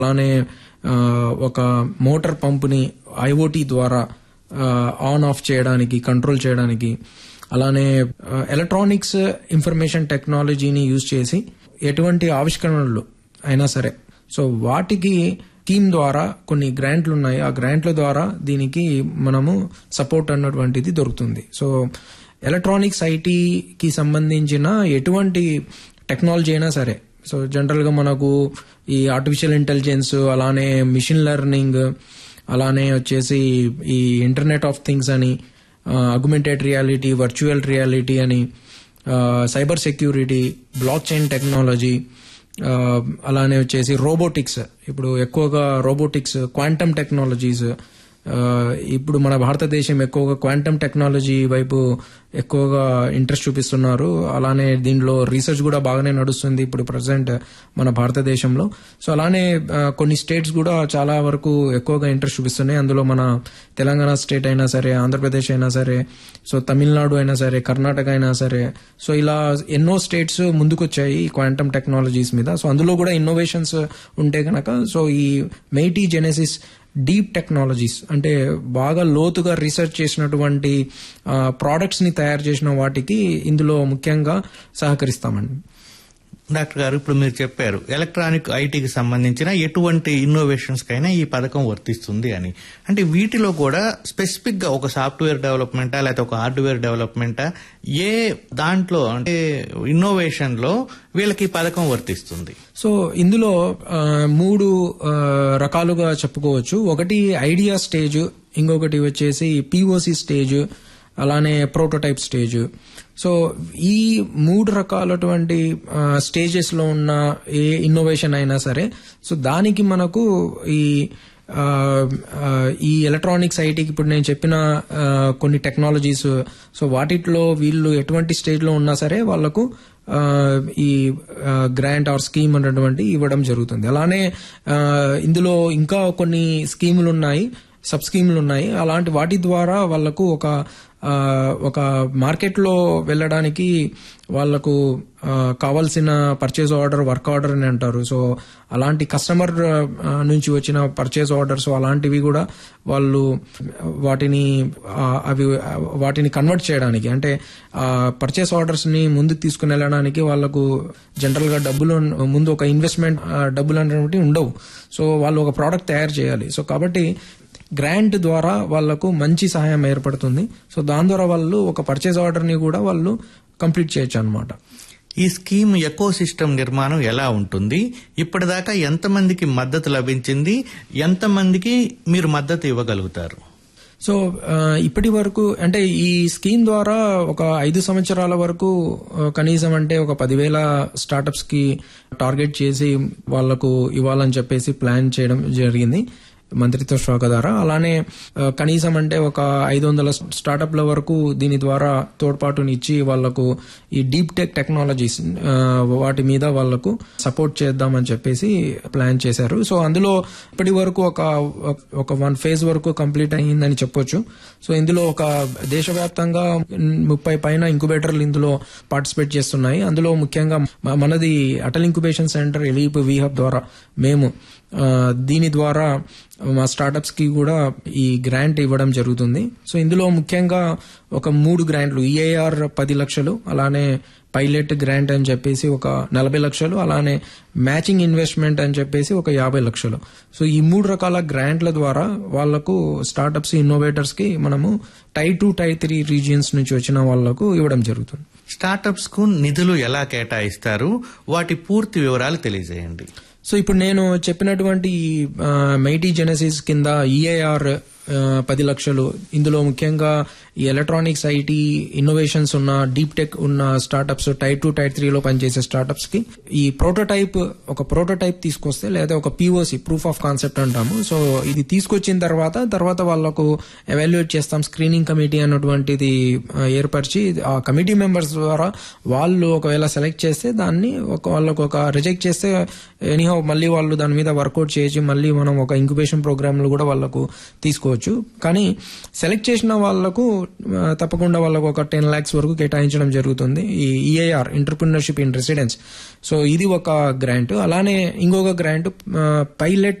అలానే ఆ, ఒక మోటార్ పంపుని ఐఓటీ ద్వారా ఆన్ ఆఫ్ చేయడానికి కంట్రోల్ చేయడానికి అలానే ఎలక్ట్రానిక్స్ ఇన్ఫర్మేషన్ టెక్నాలజీని యూజ్ చేసి ఎటువంటి ఆవిష్కరణలు అయినా సరే సో వాటికి స్కీమ్ ద్వారా కొన్ని గ్రాంట్లు ఉన్నాయి ఆ గ్రాంట్ల ద్వారా దీనికి మనము సపోర్ట్ అన్నటువంటిది దొరుకుతుంది సో ఎలక్ట్రానిక్స్ ఐటీకి సంబంధించిన ఎటువంటి టెక్నాలజీ అయినా సరే సో జనరల్ గా మనకు ఈ ఆర్టిఫిషియల్ ఇంటెలిజెన్స్ అలానే మిషన్ లెర్నింగ్ అలానే వచ్చేసి ఈ ఇంటర్నెట్ ఆఫ్ థింగ్స్ అని అగ్మెంటెడ్ రియాలిటీ వర్చువల్ రియాలిటీ అని cyber security blockchain technology ఆ, అలానే వచ్చేసి రోబోటిక్స్ ఇప్పుడు ఎక్కువగా రోబోటిక్స్ క్వాంటమ్ టెక్నాలజీస్ ఆ, ఇప్పుడు మన భారతదేశం ఎక్కువగా క్వాంటమ్ టెక్నాలజీ వైపు ఎక్కువగా ఇంట్రెస్ట్ చూపిస్తున్నారు అలానే దీనిలో రీసెర్చ్ కూడా బాగానే నడుస్తుంది ఇప్పుడు ప్రజెంట్ మన భారతదేశంలో సో అలానే ఆ, కొన్ని స్టేట్స్ కూడా చాలా వరకు ఎక్కువగా ఇంట్రెస్ట్ చూపిస్తున్నాయి అందులో మన తెలంగాణ స్టేట్ అయినా సరే ఆంధ్రప్రదేశ్ అయినా సరే సో తమిళనాడు అయినా సరే కర్ణాటక అయినా సరే సో ఇలా ఎన్నో స్టేట్స్ ముందుకొచ్చాయి ఈ క్వాంటమ్ టెక్నాలజీస్ మీద సో అందులో కూడా ఇన్నోవేషన్స్ ఉంటే కనుక సో ఈ మెయిటీ జెనెసిస్ డీప్ టెక్నాలజీస్ అంటే బాగా లోతుగా రీసెర్చ్ చేసినటువంటి ప్రోడక్ట్స్ ని తయారు చేసిన వాటికి ఇందులో ముఖ్యంగా సహకరిస్తామండి డాక్టర్ గారు ఇప్పుడు మీరు చెప్పారు ఎలక్ట్రానిక్ ఐటీకి సంబంధించిన ఎటువంటి ఇన్నోవేషన్స్ కైనా ఈ పథకం వర్తిస్తుంది అని అంటే వీటిలో కూడా స్పెసిఫిక్ గా ఒక సాఫ్ట్వేర్ డెవలప్మెంటా లేకపోతే ఒక హార్డ్వేర్ డెవలప్మెంటా ఏ దాంట్లో అంటే ఇన్నోవేషన్ లో వీళ్ళకి ఈ పథకం వర్తిస్తుంది సో ఇందులో ఆ, మూడు ఆ, రకాలుగా చెప్పుకోవచ్చు ఒకటి ఐడియా స్టేజ్ ఇంకొకటి వచ్చేసి పిఓసి స్టేజ్ అలానే ప్రోటోటైప్ స్టేజ్ సో ఈ మూడు రకాలటువంటి స్టేజెస్ లో ఉన్న ఏ ఇన్నోవేషన్ అయినా సరే సో దానికి మనకు ఈ ఆ, ఆ, ఈ ఎలక్ట్రానిక్స్ ఐటీకి ఇప్పుడు నేను చెప్పిన ఆ, కొన్ని టెక్నాలజీస్ సో వాటిలో వీళ్ళు ఎటువంటి స్టేజ్ లో ఉన్నా సరే వాళ్ళకు ఆ, ఈ గ్రాంట్ ఆర్ స్కీమ్ అన్నటువంటి ఇవ్వడం జరుగుతుంది అలానే ఆ, ఇందులో ఇంకా కొన్ని స్కీములు ఉన్నాయి సబ్ స్కీములు ఉన్నాయి అలాంటి వాటి ద్వారా వాళ్లకు ఒక ఆ, ఒక మార్కెట్లో వెళ్ళడానికి వాళ్లకు ఆ, కావాల్సిన పర్చేజ్ ఆర్డర్ వర్క్ ఆర్డర్ అని అంటారు సో అలాంటి కస్టమర్ ఆ, నుంచి వచ్చిన పర్చేజ్ ఆర్డర్స్ అలాంటివి కూడా వాళ్ళు వాటిని ఆ, అవి ఆ, వాటిని కన్వర్ట్ చేయడానికి అంటే పర్చేస్ ఆర్డర్స్ ని ముందుకు తీసుకుని వెళ్ళడానికి వాళ్ళకు జనరల్ గా డబ్బులు ముందు ఒక ఇన్వెస్ట్మెంట్ డబ్బులు అనేటువంటి ఉండవు సో వాళ్ళు ఒక ప్రోడక్ట్ తయారు చేయాలి సో కాబట్టి గ్రాంట్ ద్వారా వాళ్లకు మంచి సహాయం ఏర్పడుతుంది సో దాని ద్వారా వాళ్ళు ఒక పర్చేజ్ ఆర్డర్ ని కూడా వాళ్ళు కంప్లీట్ చేయొచ్చు అనమాట ఈ స్కీమ్ ఎకో సిస్టమ్ నిర్మాణం ఎలా ఉంటుంది ఇప్పటిదాకా ఎంతమందికి మద్దతు లభించింది ఎంతమందికి మీరు మద్దతు ఇవ్వగలుగుతారు సో ఆ, ఇప్పటి వరకు అంటే ఈ స్కీమ్ ద్వారా ఒక ఐదు సంవత్సరాల వరకు ఆ, కనీసం అంటే ఒక పదివేల స్టార్టప్స్ కి టార్గెట్ చేసి వాళ్లకు ఇవ్వాలని చెప్పేసి ప్లాన్ చేయడం జరిగింది మంత్రిత్వ శాఖ ద్వారా అలానే ఆ, కనీసం అంటే ఒక ఐదు వందల స్టార్టప్ల వరకు దీని ద్వారా తోడ్పాటుని ఇచ్చి వాళ్లకు ఈ డీప్ టెక్ టెక్నాలజీస్ ఆ, వాటి మీద వాళ్లకు సపోర్ట్ చేద్దామని చెప్పేసి ప్లాన్ చేశారు సో అందులో ఇప్పటి వరకు ఒక ఒక వన్ ఫేజ్ వరకు కంప్లీట్ అయ్యిందని చెప్పొచ్చు సో ఇందులో ఒక దేశవ్యాప్తంగా ముప్పై పైన ఇంక్యుబేటర్లు ఇందులో పార్టిసిపేట్ చేస్తున్నాయి అందులో ముఖ్యంగా మ- మనది అటల్ ఇంక్యుబేషన్ సెంటర్ ఎలీప్ వీహబ్ ద్వారా మేము ఆ, దీని ద్వారా మా స్టార్టప్స్ కి కూడా ఈ గ్రాంట్ ఇవ్వడం జరుగుతుంది సో ఇందులో ముఖ్యంగా ఒక మూడు గ్రాంట్లు ఈఐఆర్ పది లక్షలు అలానే పైలట్ గ్రాంట్ అని చెప్పేసి ఒక నలభై లక్షలు అలానే మ్యాచింగ్ ఇన్వెస్ట్మెంట్ అని చెప్పేసి ఒక యాభై లక్షలు సో ఈ మూడు రకాల గ్రాంట్ల ద్వారా వాళ్లకు స్టార్టప్స్ ఇన్నోవేటర్స్ కి మనము tier two tier three regions నుంచి వచ్చిన వాళ్లకు ఇవ్వడం జరుగుతుంది స్టార్టప్స్ కు నిధులు ఎలా కేటాయిస్తారు వాటి పూర్తి వివరాలు తెలియజేయండి సో ఇప్పుడు నేను చెప్పినటువంటి మైటీ జెనసిస్ కింద ఈఏఆర్ పది లక్షలు ఇందులో ముఖ్యంగా ఈ ఎలక్ట్రానిక్స్ ఐటీ ఇన్నోవేషన్స్ ఉన్న డీప్ టెక్ ఉన్న స్టార్టప్స్ టైర్ టూ టైర్ త్రీలో పనిచేసే స్టార్టప్స్ కి ఈ ప్రోటోటైప్ ఒక ప్రోటోటైప్ తీసుకొస్తే లేదా ఒక పిఓసి ప్రూఫ్ ఆఫ్ కాన్సెప్ట్ అంటాము సో ఇది తీసుకొచ్చిన తర్వాత తర్వాత వాళ్ళకు ఎవాల్యుయేట్ చేస్తాం స్క్రీనింగ్ కమిటీ అన్నటువంటిది ఆ, ఏర్పరిచి ఆ కమిటీ మెంబర్స్ ద్వారా వాళ్ళు ఒకవేళ సెలెక్ట్ చేస్తే దాన్ని ఒక వాళ్ళకు ఒక రిజెక్ట్ చేస్తే ఎనీహౌ మళ్ళీ వాళ్ళు దాని మీద వర్కౌట్ చేసి మళ్ళీ మనం ఒక ఇంక్యుబేషన్ ప్రోగ్రామ్ లో కూడా వాళ్ళకు తీసుకోవచ్చు కానీ సెలెక్ట్ చేసిన వాళ్ళకు ఆ, తప్పకుండా వాళ్ళకు ఒక టెన్ ల్యాక్స్ వరకు కేటాయించడం జరుగుతుంది ఈ EIR entrepreneurship in residence so ఇది ఒక గ్రాంట్ అలానే ఇంకొక గ్రాంట్ పైలట్